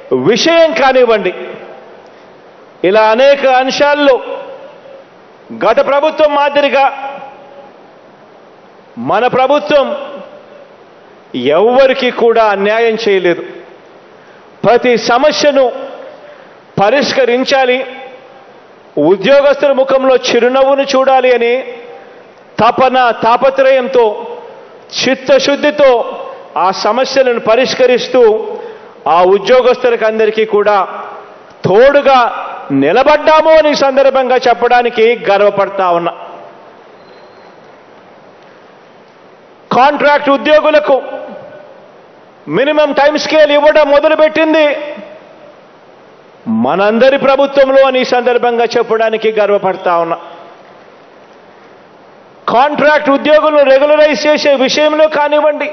విషయం కానివ్వండి ఇలా అనేక అంశాల్లో గత ప్రభుత్వం మాదిరిగా మన ప్రభుత్వం ఎవ్వరికి కూడా అన్యాయం చేయలేదు ప్రతి సమస్యను పరిష్కరించాలి ఉద్యోగస్తుల ముఖంలో చిరునవ్వును చూడాలి అని తపన తాపత్రయంతో చిత్తశుద్ధితో ఆ సమస్యలను పరిష్కరిస్తూ ఆ ఉద్యోగస్తులకు అందరికీ కూడా తోడుగా నిలబడ్డాము అని ఈ సందర్భంగా చెప్పడానికి గర్వపడతా ఉన్నా కాంట్రాక్ట్ ఉద్యోగులకు మినిమం టైం స్కేల్ ఇవ్వడం మొదలుపెట్టింది మనందరి ప్రభుత్వంలో అని ఈ సందర్భంగా చెప్పడానికి గర్వపడతా ఉన్నా కాంట్రాక్ట్ ఉద్యోగులను రెగ్యులరైజ్ చేసే విషయంలో కానివ్వండి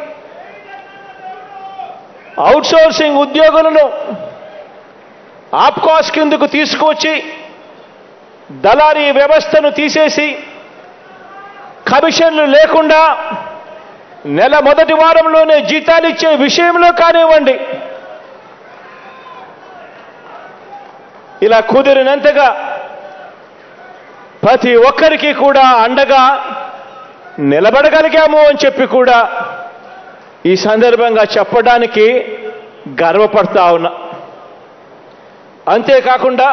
అవుట్సోర్సింగ్ ఉద్యోగులను ఆప్కాస్ కిందకు తీసుకొచ్చి దళారీ వ్యవస్థను తీసేసి కమిషన్లు లేకుండా నెల మొదటి వారంలోనే జీతాలు ఇచ్చే విషయంలో కానివ్వండి ఇలా కుదిరినంతగా ప్రతి ఒక్కరికి కూడా అండగా నిలబడగలిగాము అని చెప్పి కూడా ఈ సందర్భంగా చెప్పడానికి గర్వపడతా ఉన్నా అంతేకాకుండా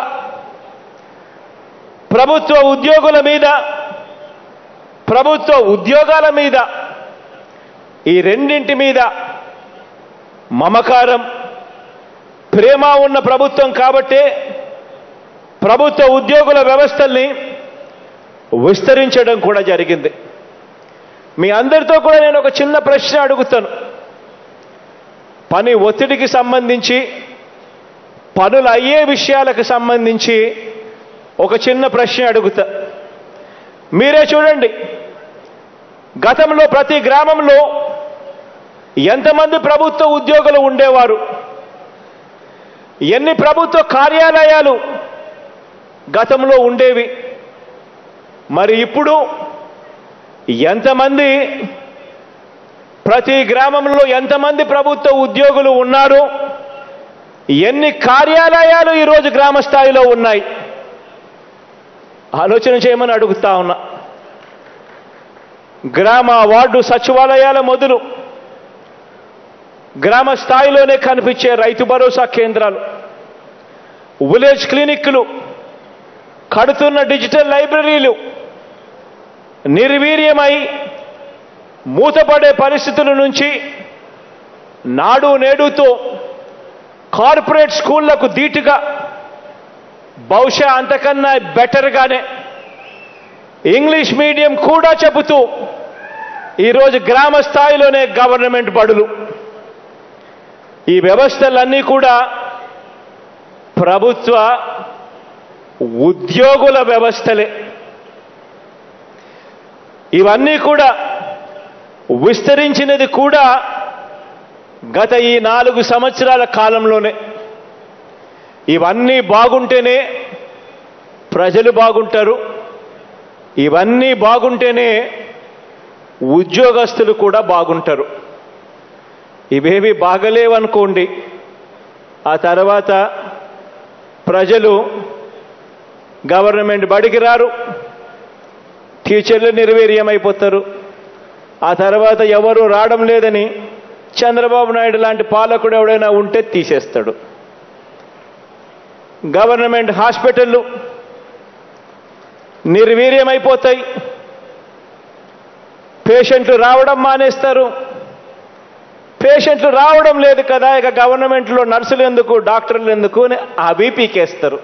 ప్రభుత్వ ఉద్యోగుల మీద ప్రభుత్వ ఉద్యోగాల మీద ఈ రెండింటి మీద మమకారం ప్రేమ ఉన్న ప్రభుత్వం కాబట్టే ప్రభుత్వ ఉద్యోగుల వ్యవస్థల్ని విస్తరించడం కూడా జరిగింది మీ అందరితో కూడా నేను ఒక చిన్న ప్రశ్న అడుగుతాను పని ఒత్తిడికి సంబంధించి పనులు అయ్యే విషయాలకు సంబంధించి ఒక చిన్న ప్రశ్న అడుగుతా మీరే చూడండి గతంలో ప్రతి గ్రామంలో ఎంతమంది ప్రభుత్వ ఉద్యోగులు ఉండేవారు ఎన్ని ప్రభుత్వ కార్యాలయాలు గతంలో ఉండేవి మరి ఇప్పుడు ఎంతమంది ప్రతి గ్రామంలో ఎంతమంది ప్రభుత్వ ఉద్యోగులు ఉన్నారు ఎన్ని కార్యాలయాలు ఈరోజు గ్రామ స్థాయిలో ఉన్నాయి ఆలోచన చేయమని అడుగుతా ఉన్నా గ్రామ వార్డు సచివాలయాల మొదలు గ్రామ స్థాయిలోనే కనిపించే రైతు భరోసా కేంద్రాలు విలేజ్ క్లినిక్లు కడుతున్న డిజిటల్ లైబ్రరీలు నిర్వీర్యమై మూతపడే పరిస్థితుల నుంచి నాడు నేడుతో కార్పొరేట్ స్కూళ్లకు ధీటుగా బహుశా అంతకన్నా బెటర్గానే ఇంగ్లీష్ మీడియం కూడా చెబుతూ ఈరోజు గ్రామ స్థాయిలోనే గవర్నమెంట్ బడులు ఈ వ్యవస్థలన్నీ కూడా ప్రభుత్వ ఉద్యోగుల వ్యవస్థలే ఇవన్నీ కూడా విస్తరించినది కూడా గత ఈ నాలుగు సంవత్సరాల కాలంలోనే ఇవన్నీ బాగుంటేనే ప్రజలు బాగుంటారు ఇవన్నీ బాగుంటేనే ఉద్యోగస్తులు కూడా బాగుంటారు ఇవేవి బాగలేవనుకోండి ఆ తర్వాత ప్రజలు గవర్నమెంట్ బడికి రారు టీచర్లు నిర్వీర్యమైపోతారు ఆ తర్వాత ఎవరు రావడం లేదని చంద్రబాబు నాయుడు లాంటి పాలకుడు ఎవడైనా ఉంటే తీసేస్తాడు గవర్నమెంట్ హాస్పిటళ్ళు నిర్వీర్యమైపోతాయి పేషెంట్లు రావడం మానేస్తారు పేషెంట్లు రావడం లేదు కదా ఇక గవర్నమెంట్లో నర్సులు ఎందుకు డాక్టర్లు ఎందుకు అని అవి పీకేస్తారు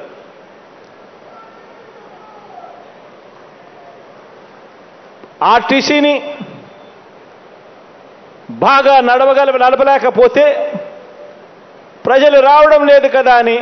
ఆర్టీసీని బాగా నడవగల నడపలేకపోతే ప్రజలు రావడం లేదు కదా అని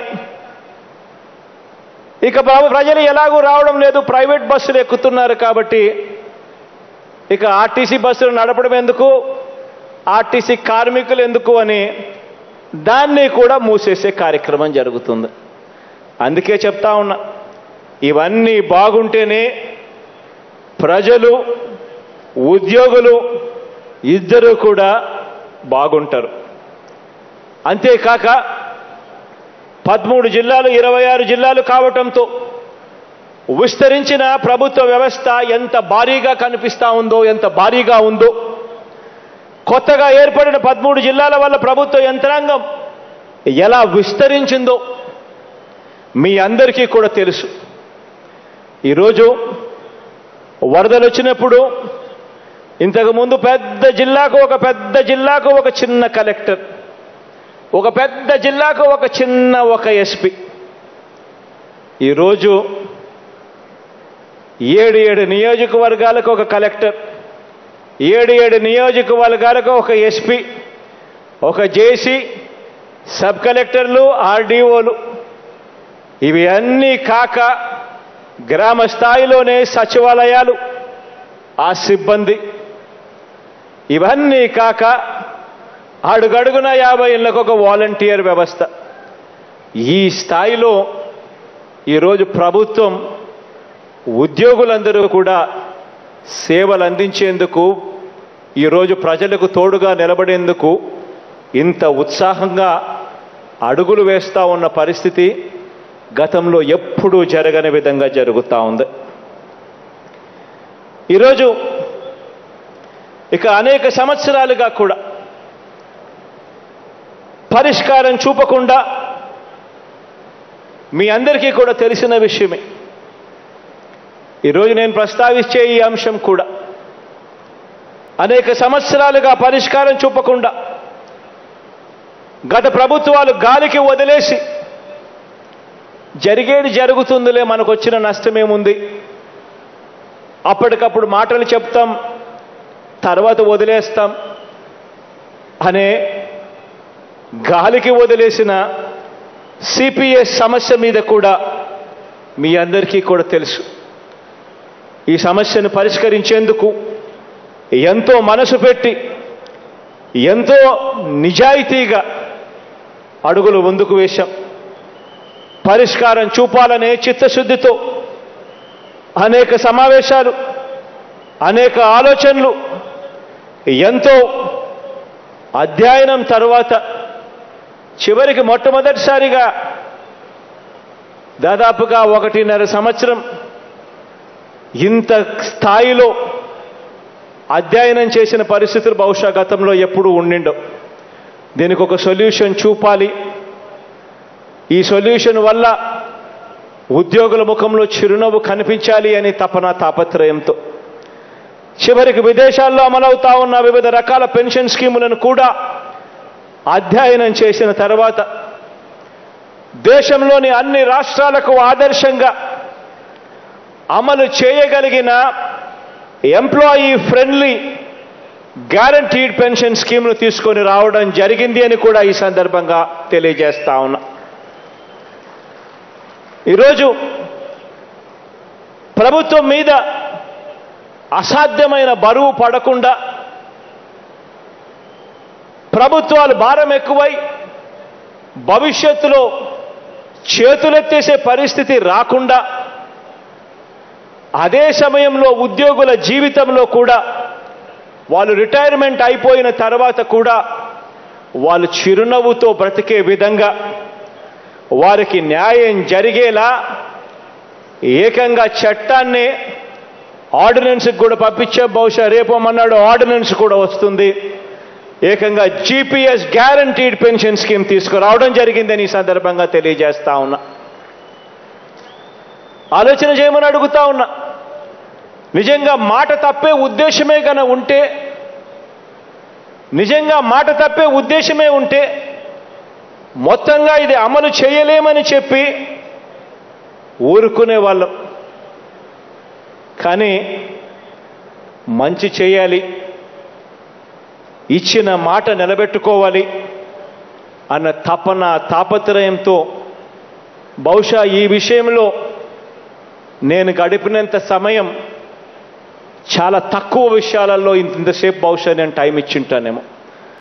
ఇక బాబు ప్రజలు ఎలాగూ రావడం లేదు ప్రైవేట్ బస్సులు ఎక్కుతున్నారు కాబట్టి ఇక ఆర్టీసీ బస్సులు నడపడం ఎందుకు ఆర్టీసీ కార్మికులు ఎందుకు అని దాన్ని కూడా మూసేసే కార్యక్రమం జరుగుతుంది అందుకే చెప్తా ఉన్నా ఇవన్నీ బాగుంటేనే ప్రజలు ఉద్యోగులు ఇద్దరు కూడా బాగుంటారు అంతేకాక పదమూడు జిల్లాలు ఇరవై ఆరు జిల్లాలు కావటంతో విస్తరించిన ప్రభుత్వ వ్యవస్థ ఎంత భారీగా కనిపిస్తా ఉందో ఎంత భారీగా ఉందో కొత్తగా ఏర్పడిన పదమూడు జిల్లాల వల్ల ప్రభుత్వ యంత్రాంగం ఎలా విస్తరించిందో మీ అందరికీ కూడా తెలుసు ఈరోజు వరదలు వచ్చినప్పుడు ఇంతకుముందు పెద్ద జిల్లాకు ఒక పెద్ద జిల్లాకు ఒక చిన్న కలెక్టర్ ఒక పెద్ద జిల్లాకు ఒక చిన్న ఒక ఎస్పీ ఈరోజు ఏడు ఏడు నియోజకవర్గాలకు ఒక కలెక్టర్ ఏడు ఏడు నియోజకవర్గాలకు ఒక ఎస్పీ ఒక జేసీ సబ్ కలెక్టర్లు ఆర్డీఓలు ఇవి అన్నీ కాక గ్రామ స్థాయిలోనే సచివాలయాలు ఆ సిబ్బంది ఇవన్నీ కాక అడుగడుగున యాభై ఇళ్ళకు ఒక వాలంటీర్ వ్యవస్థ ఈ స్థాయిలో ఈరోజు ప్రభుత్వం ఉద్యోగులందరూ కూడా సేవలు అందించేందుకు ఈరోజు ప్రజలకు తోడుగా నిలబడేందుకు ఇంత ఉత్సాహంగా అడుగులు వేస్తూ ఉన్న పరిస్థితి గతంలో ఎప్పుడూ జరగని విధంగా జరుగుతూ ఉంది ఈరోజు ఇక అనేక సంవత్సరాలుగా కూడా పరిష్కారం చూపకుండా మీ అందరికీ కూడా తెలిసిన విషయమే ఈరోజు నేను ప్రస్తావించే ఈ అంశం కూడా అనేక సంవత్సరాలుగా పరిష్కారం చూపకుండా గత ప్రభుత్వాలు గాలికి వదిలేసి జరిగేది జరుగుతుందిలే మనకు వచ్చిన నష్టమేముంది అప్పటికప్పుడు మాటలు చెప్తాం తర్వాత వదిలేస్తాం అనే గాలికి వదిలేసిన సిపిఎస్ సమస్య మీద కూడా మీ అందరికీ కూడా తెలుసు ఈ సమస్యను పరిష్కరించేందుకు ఎంతో మనసు పెట్టి ఎంతో నిజాయితీగా అడుగులు ముందుకు వేశాం పరిష్కారం చూపాలనే చిత్తశుద్ధితో అనేక సమావేశాలు అనేక ఆలోచనలు ఎంతో అధ్యయనం తరువాత చివరికి మొట్టమొదటిసారిగా దాదాపుగా ఒకటిన్నర సంవత్సరం ఇంత స్థాయిలో అధ్యయనం చేసిన పరిస్థితులు బహుశా గతంలో ఎప్పుడూ ఉండిండవు దీనికి ఒక సొల్యూషన్ చూపాలి ఈ సొల్యూషన్ వల్ల ఉద్యోగుల ముఖంలో చిరునవ్వు కనిపించాలి అని తపన తాపత్రయంతో చివరికి విదేశాల్లో అమలవుతా ఉన్న వివిధ రకాల పెన్షన్ స్కీములను కూడా అధ్యయనం చేసిన తర్వాత దేశంలోని అన్ని రాష్ట్రాలకు ఆదర్శంగా అమలు చేయగలిగిన ఎంప్లాయీ ఫ్రెండ్లీ గ్యారంటీడ్ పెన్షన్ స్కీమ్ను తీసుకొని రావడం జరిగింది అని కూడా ఈ సందర్భంగా తెలియజేస్తా ఉన్నా ఈరోజు ప్రభుత్వం మీద అసాధ్యమైన బరువు పడకుండా ప్రభుత్వాలు భారం ఎక్కువై భవిష్యత్తులో చేతులెత్తేసే పరిస్థితి రాకుండా అదే సమయంలో ఉద్యోగుల జీవితంలో కూడా వాళ్ళు రిటైర్మెంట్ అయిపోయిన తర్వాత కూడా వాళ్ళు చిరునవ్వుతో బ్రతికే విధంగా వారికి న్యాయం జరిగేలా ఏకంగా చట్టాన్ని ఆర్డినెన్స్కి కూడా పంపించే బహుశా రేపమన్నాడు ఆర్డినెన్స్ కూడా వస్తుంది ఏకంగా జీపీఎస్ గ్యారంటీడ్ పెన్షన్ స్కీమ్ తీసుకురావడం జరిగిందని ఈ సందర్భంగా తెలియజేస్తా ఉన్నా ఆలోచన చేయమని అడుగుతా ఉన్నా నిజంగా మాట తప్పే ఉద్దేశమే గన ఉంటే నిజంగా మాట తప్పే ఉద్దేశమే ఉంటే మొత్తంగా ఇది అమలు చేయలేమని చెప్పి ఊరుకునే వాళ్ళం కానీ మంచి చేయాలి ఇచ్చిన మాట నిలబెట్టుకోవాలి అన్న తపన తాపత్రయంతో బహుశా ఈ విషయంలో నేను గడిపినంత సమయం చాలా తక్కువ విషయాలలో ఇంతసేపు బహుశా నేను టైం ఇచ్చింటానేమో